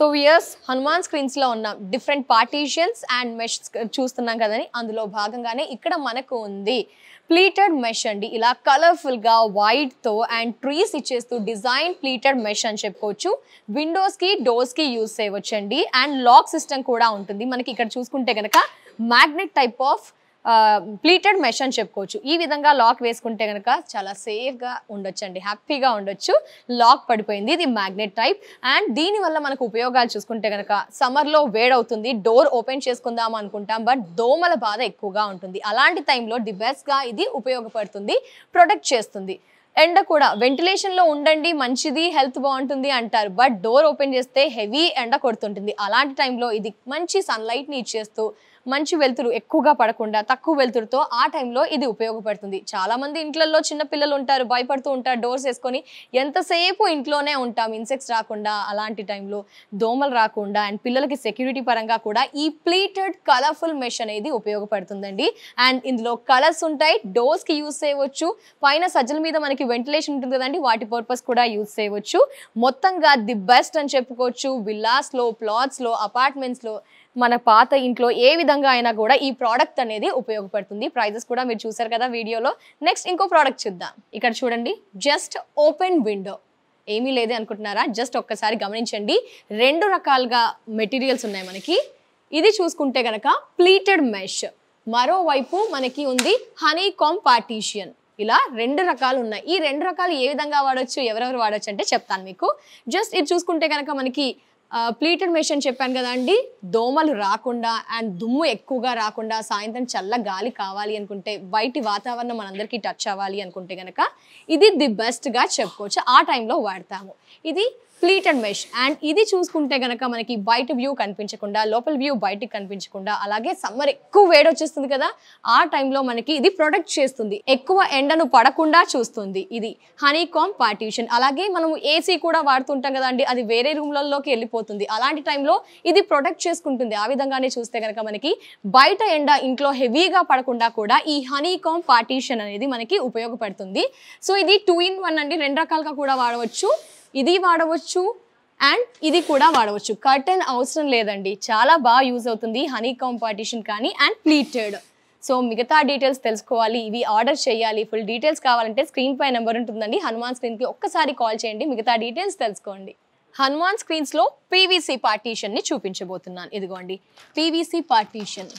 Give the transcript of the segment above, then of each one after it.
weirs Hanuman screens లో ఉన్న different partitions and mesh చూస్తున్నాం కదని అందులో భాగంగానే ఇక్కడ మనకు ఉంది ప్లీటెడ్ మెష్ అండి ఇలా కలర్ఫుల్ గా వైట్ తో అండ్ ట్రీస్ ఇచ్చేస్తూ డిజైన్ ప్లీటెడ్ మెష్ అని చెప్పుకోవచ్చు విండోస్ కి డోర్స్ కి యూస్ చేయవచ్చు అండి అండ్ లాక్ సిస్టమ్ కూడా ఉంటుంది మనకి ఇక్కడ చూసుకుంటే కనుక magnet type of pleated mesh అని చెప్పుకోవచ్చు ఈ విధంగా లాక్ వేసుకుంటే కనుక చాలా సేఫ్గా ఉండొచ్చు అండి హ్యాపీగా ఉండొచ్చు లాక్ పడిపోయింది ఇది మ్యాగ్నెట్ టైప్ అండ్ దీనివల్ల మనకు ఉపయోగాలు చూసుకుంటే కనుక సమ్మర్లో వేడవుతుంది డోర్ ఓపెన్ చేసుకుందాం అనుకుంటాం బట్ దోమల బాధ ఎక్కువగా ఉంటుంది అలాంటి టైంలో ది బెస్ట్గా ఇది ఉపయోగపడుతుంది ప్రొటెక్ట్ చేస్తుంది ఎండ కూడా వెంటిలేషన్లో ఉండండి మంచిది హెల్త్ బాగుంటుంది అంటారు బట్ డోర్ ఓపెన్ చేస్తే హెవీ ఎండ కొడుతుంటుంది అలాంటి టైంలో ఇది మంచి సన్లైట్ని ఇచ్చేస్తూ మంచి వెలుతురు ఎక్కువగా పడకుండా తక్కువ వెలుతురుతో ఆ టైంలో ఇది ఉపయోగపడుతుంది చాలా మంది ఇంట్లలో చిన్న పిల్లలు ఉంటారు భయపడుతూ ఉంటారు డోర్స్ వేసుకొని ఎంతసేపు ఇంట్లోనే ఉంటాం ఇన్సెక్ట్స్ రాకుండా అలాంటి టైంలో దోమలు రాకుండా అండ్ పిల్లలకి సెక్యూరిటీ పరంగా కూడా ఈ ప్లీటెడ్ కలర్ఫుల్ మెష్ అనేది ఉపయోగపడుతుందండి అండ్ ఇందులో కలర్స్ ఉంటాయి డోర్స్ కి యూస్ చేయవచ్చు పైన సజ్జల మీద మనకి వెంటిలేషన్ ఉంటుంది కదండి వాటి పర్పస్ కూడా యూస్ చేయవచ్చు మొత్తంగా ది బెస్ట్ అని చెప్పుకోవచ్చు విల్లాస్ లో ప్లాట్స్ లో అపార్ట్మెంట్స్ లో మన పాత ఇంట్లో ఏ విధంగా అయినా కూడా ఈ ప్రోడక్ట్ అనేది ఉపయోగపడుతుంది ప్రైజెస్ కూడా మీరు చూసారు కదా వీడియోలో నెక్స్ట్ ఇంకో ప్రోడక్ట్ చూద్దాం ఇక్కడ చూడండి జస్ట్ ఓపెన్ విండో ఏమీ లేదే అనుకుంటున్నారా జస్ట్ ఒక్కసారి గమనించండి రెండు రకాలుగా మెటీరియల్స్ ఉన్నాయి మనకి ఇది చూసుకుంటే గనక ప్లీటెడ్ మెష్ మరోవైపు మనకి ఉంది హనీ కామ్ పార్టీషియన్ ఇలా రెండు రకాలు ఉన్నాయి ఈ రెండు రకాలు ఏ విధంగా వాడొచ్చు ఎవరెవరు వాడొచ్చు అంటే చెప్తాను మీకు జస్ట్ ఇది చూసుకుంటే కనుక మనకి ప్లీటెడ్ మెష్ అని చెప్పాను కదా అండి దోమలు రాకుండా అండ్ దుమ్ము ఎక్కువగా రాకుండా సాయంత్రం చల్ల గాలి కావాలి అనుకుంటే బయటి వాతావరణం మనందరికీ టచ్ అవ్వాలి అనుకుంటే కనుక ఇది ది బెస్ట్గా చెప్పుకోవచ్చు ఆ టైంలో వాడతాము ఇది ప్లీటెడ్ మెష్ అండ్ ఇది చూసుకుంటే గనక మనకి బయట వ్యూ కనిపించకుండా లోపల వ్యూ బయటికి కనిపించకుండా అలాగే సమ్మర్ ఎక్కువ వేడి వచ్చేస్తుంది కదా ఆ టైంలో మనకి ఇది ప్రొటెక్ట్ చేస్తుంది ఎక్కువ ఎండను పడకుండా చూస్తుంది ఇది హనీ కామ్ పార్టీషన్ అలాగే మనం ఏసీ కూడా వాడుతుంటాం కదండి అది వేరే రూమ్లలోకి వెళ్ళిపోతుంది అలాంటి టైంలో ఇది ప్రొటెక్ట్ చేసుకుంటుంది ఆ విధంగానే చూస్తే కనుక మనకి బయట ఎండ ఇంట్లో హెవీగా పడకుండా కూడా ఈ హనీ కామ్ పార్టీషన్ అనేది మనకి ఉపయోగపడుతుంది సో ఇది టూ ఇన్ వన్ అండి రెండు రకాలుగా కూడా వాడవచ్చు ఇది వాడవచ్చు అండ్ ఇది కూడా వాడవచ్చు కర్టెన్ అవసరం లేదండి చాలా బాగా యూజ్ అవుతుంది హనీ కామ్ పార్టీషన్ కానీ అండ్ ప్లీటెడ్ సో మిగతా డీటెయిల్స్ తెలుసుకోవాలి ఇవి ఆర్డర్ చేయాలి ఫుల్ డీటెయిల్స్ కావాలంటే స్క్రీన్ పై నెంబర్ ఉంటుందండి హనుమాన్ స్క్రీన్కి ఒక్కసారి కాల్ చేయండి మిగతా డీటెయిల్స్ తెలుసుకోండి హనుమాన్ స్క్రీన్స్లో పీవీసీ పార్టీషన్ని చూపించబోతున్నాను ఇదిగోండి పీవీసీ పార్టీషన్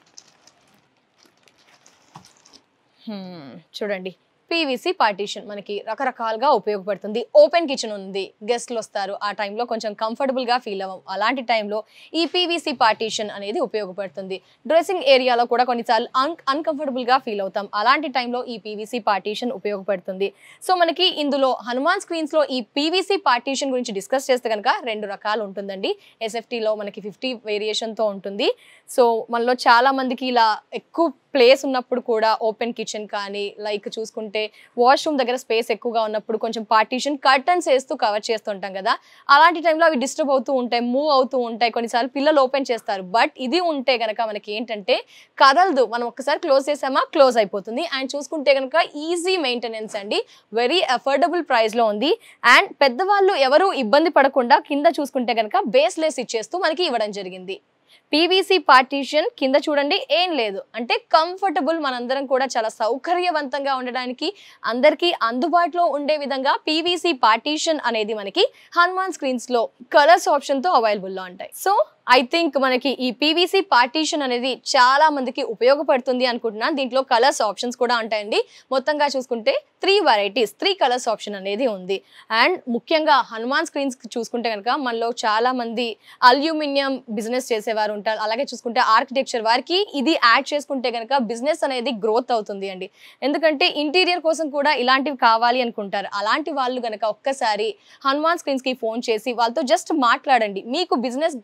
చూడండి పీవీసీ పార్టీషన్ మనకి రకరకాలుగా ఉపయోగపడుతుంది ఓపెన్ కిచెన్ ఉంది గెస్ట్లు వస్తారు ఆ టైంలో కొంచెం కంఫర్టబుల్గా ఫీల్ అవ్వం అలాంటి టైంలో ఈ పీవీసీ పార్టీషన్ అనేది ఉపయోగపడుతుంది డ్రెస్సింగ్ ఏరియాలో కూడా కొన్నిసార్లు అన్ అన్కంఫర్టబుల్గా ఫీల్ అవుతాం అలాంటి టైంలో ఈ పీవీసీ పార్టీషన్ ఉపయోగపడుతుంది సో మనకి ఇందులో హనుమాన్ స్క్రీన్స్లో ఈ పీవీసీ పార్టీషన్ గురించి డిస్కస్ చేస్తే కనుక రెండు రకాలు ఉంటుందండి ఎస్ఎఫ్టీలో మనకి ఫిఫ్టీ వేరియేషన్తో ఉంటుంది సో మనలో చాలా మందికి ఇలా ఎక్కువ ప్లేస్ ఉన్నప్పుడు కూడా ఓపెన్ కిచెన్ కానీ లైక్ చూసుకుంటే వాష్రూమ్ దగ్గర స్పేస్ ఎక్కువగా ఉన్నప్పుడు కొంచెం పార్టీషన్ కర్టన్స్ వేస్తూ కవర్ చేస్తుంటాం కదా అలాంటి టైంలో అవి డిస్టర్బ్ అవుతూ ఉంటాయి మూవ్ అవుతూ ఉంటాయి కొన్నిసార్లు పిల్లలు ఓపెన్ చేస్తారు బట్ ఇది ఉంటే కనుక మనకి ఏంటంటే కదలదు మనం ఒక్కసారి క్లోజ్ చేసామా క్లోజ్ అయిపోతుంది అండ్ చూసుకుంటే కనుక ఈజీ మెయింటెనెన్స్ అండి వెరీ అఫోర్డబుల్ ప్రైస్లో ఉంది అండ్ పెద్దవాళ్ళు ఎవరు ఇబ్బంది పడకుండా కింద చూసుకుంటే కనుక బేస్లెస్ ఇచ్చేస్తూ మనకి ఇవ్వడం జరిగింది పీవీసీ పార్టీషన్ కింద చూడండి ఏం లేదు అంటే కంఫర్టబుల్ మనందరం కూడా చాలా సౌకర్యవంతంగా ఉండడానికి అందరికీ అందుబాటులో ఉండే విధంగా పీవీసీ పార్టీషన్ అనేది మనకి హనుమాన్ స్క్రీన్స్ లో కలర్స్ ఆప్షన్ తో అవైలబుల్ లో ఉంటాయి సో ఐ థింక్ మనకి ఈ పీవీసీ పార్టీషన్ అనేది చాలా మందికి ఉపయోగపడుతుంది అనుకుంటున్నాను దీంట్లో కలర్స్ ఆప్షన్స్ కూడా ఉంటాయండి మొత్తంగా చూసుకుంటే three varieties three colours option అనేది ఉంది అండ్ ముఖ్యంగా హనుమాన్ స్క్రీన్స్ చూసుకుంటే కనుక మనలో చాలా మంది అల్యూమినియం బిజినెస్ చేసేవారు ఉంటారు అలాగే చూసుకుంటే ఆర్కిటెక్చర్ వారికి ఇది యాడ్ చేసుకుంటే కనుక బిజినెస్ అనేది గ్రోత్ అవుతుంది అండి ఎందుకంటే ఇంటీరియర్ కోసం కూడా ఇలాంటివి కావాలి అనుకుంటారు అలాంటి వాళ్ళు కనుక ఒక్కసారి హనుమాన్ స్క్రీన్స్ కి ఫోన్ చేసి వాళ్ళతో జస్ట్ మాట్లాడండి మీకు బిజినెస్ కూడా ఏంటి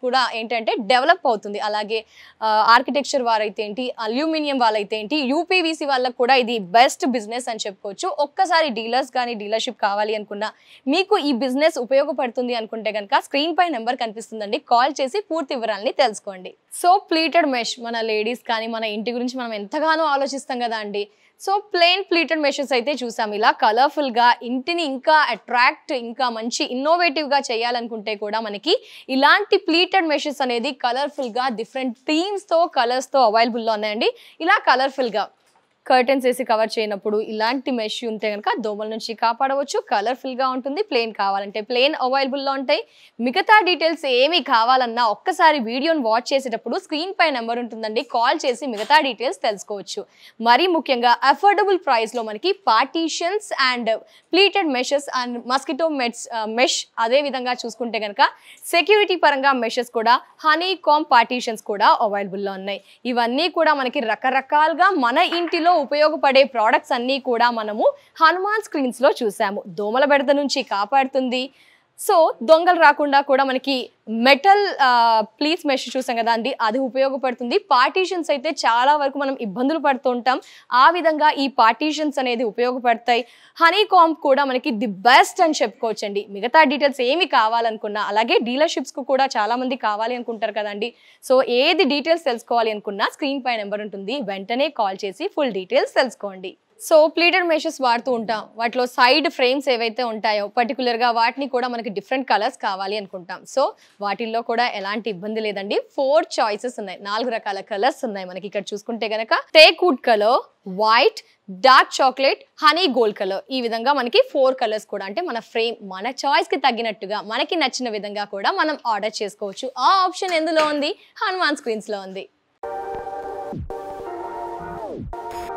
ఏంటంటే డెవలప్ అవుతుంది అలాగే ఆర్కిటెక్చర్ వారైతే ఏంటి అల్యూమినియం వాళ్ళైతే ఏంటి యూపీవీసీ వాళ్ళకు కూడా ఇది బెస్ట్ బిజినెస్ అని చెప్పుకోవచ్చు ఒక్కసారి డీలర్స్ కానీ డీలర్షిప్ కావాలి అనుకున్నా మీకు ఈ బిజినెస్ ఉపయోగపడుతుంది అనుకుంటే కనుక స్క్రీన్ పై నెంబర్ కనిపిస్తుందండి కాల్ చేసి పూర్తి వివరాలని తెలుసుకోండి సో ప్లీటెడ్ మెష్ మన లేడీస్ కానీ మన ఇంటి గురించి మనం ఎంతగానో ఆలోచిస్తాం కదా అండి సో ప్లెయిన్ ప్లీటెడ్ మెషెస్ అయితే చూసాం ఇలా కలర్ఫుల్గా ఇంటిని ఇంకా అట్రాక్ట్ ఇంకా మంచి ఇన్నోవేటివ్గా చేయాలనుకుంటే కూడా మనకి ఇలాంటి ప్లీటెడ్ మెషెస్ అనేది కలర్ఫుల్గా డిఫరెంట్ థీమ్స్తో కలర్స్తో అవైలబుల్లో ఉన్నాయండి ఇలా కలర్ఫుల్గా కర్టెన్స్ వేసి కవర్ చేయనప్పుడు ఇలాంటి మెష్ ఉంటే కనుక దోమల నుంచి కాపాడవచ్చు కలర్ఫుల్గా ఉంటుంది ప్లేన్ కావాలంటే ప్లేన్ అవైలబుల్లో ఉంటాయి మిగతా డీటెయిల్స్ ఏమి కావాలన్నా ఒక్కసారి వీడియోని వాచ్ చేసేటప్పుడు స్క్రీన్ పై నెంబర్ ఉంటుందండి కాల్ చేసి మిగతా డీటెయిల్స్ తెలుసుకోవచ్చు మరీ ముఖ్యంగా అఫోర్డబుల్ ప్రైస్లో మనకి partitions and pleated meshes and mosquito nets mesh అదే విధంగా చూసుకుంటే కనుక సెక్యూరిటీ పరంగా మెషెస్ కూడా హనీ కామ్ పార్టీషన్స్ కూడా అవైలబుల్లో ఉన్నాయి ఇవన్నీ కూడా మనకి రకరకాలుగా మన ఇంటిలో ఉపయోగపడే ప్రోడక్ట్స్ అన్నీ కూడా మనము హనుమాన్ స్క్రీన్స్లో చూసాము దోమల బెడద నుంచి కాపాడుతుంది సో దొంగలు రాకుండా కూడా మనకి మెటల్ ప్లీస్ మెష్ చూసాం కదా అండి అది ఉపయోగపడుతుంది పార్టీషన్స్ అయితే చాలా వరకు మనం ఇబ్బందులు పడుతూ ఉంటాం ఆ విధంగా ఈ పార్టీషన్స్ అనేది ఉపయోగపడతాయి హనీ కాంప్ కూడా మనకి ది బెస్ట్ అని చెప్పుకోవచ్చండి మిగతా డీటెయిల్స్ ఏమి కావాలనుకున్నా అలాగే డీలర్షిప్స్కు కూడా చాలా మంది కావాలి అనుకుంటారు కదండి సో ఏది డీటెయిల్స్ తెలుసుకోవాలి అనుకున్నా స్క్రీన్ పై నెంబర్ ఉంటుంది వెంటనే కాల్ చేసి ఫుల్ డీటెయిల్స్ తెలుసుకోండి సో ప్లీటెడ్ మెషెస్ వాడుతూ ఉంటాం వాటిలో సైడ్ ఫ్రేమ్స్ ఏవైతే ఉంటాయో పర్టికులర్గా వాటిని కూడా మనకి డిఫరెంట్ కలర్స్ కావాలి అనుకుంటాం సో వాటిల్లో కూడా ఎలాంటి ఇబ్బంది లేదండి ఫోర్ చాయిసెస్ ఉన్నాయి నాలుగు రకాల కలర్స్ ఉన్నాయి మనకి ఇక్కడ చూసుకుంటే గనక teak wood colour white dark chocolate honey gold colour ఈ విధంగా మనకి ఫోర్ కలర్స్ కూడా అంటే మన ఫ్రేమ్ మన చాయిస్ కి తగ్గినట్టుగా మనకి నచ్చిన విధంగా కూడా మనం ఆర్డర్ చేసుకోవచ్చు ఆ ఆప్షన్ ఎందులో ఉంది హనుమాన్ స్క్రీన్స్ లో ఉంది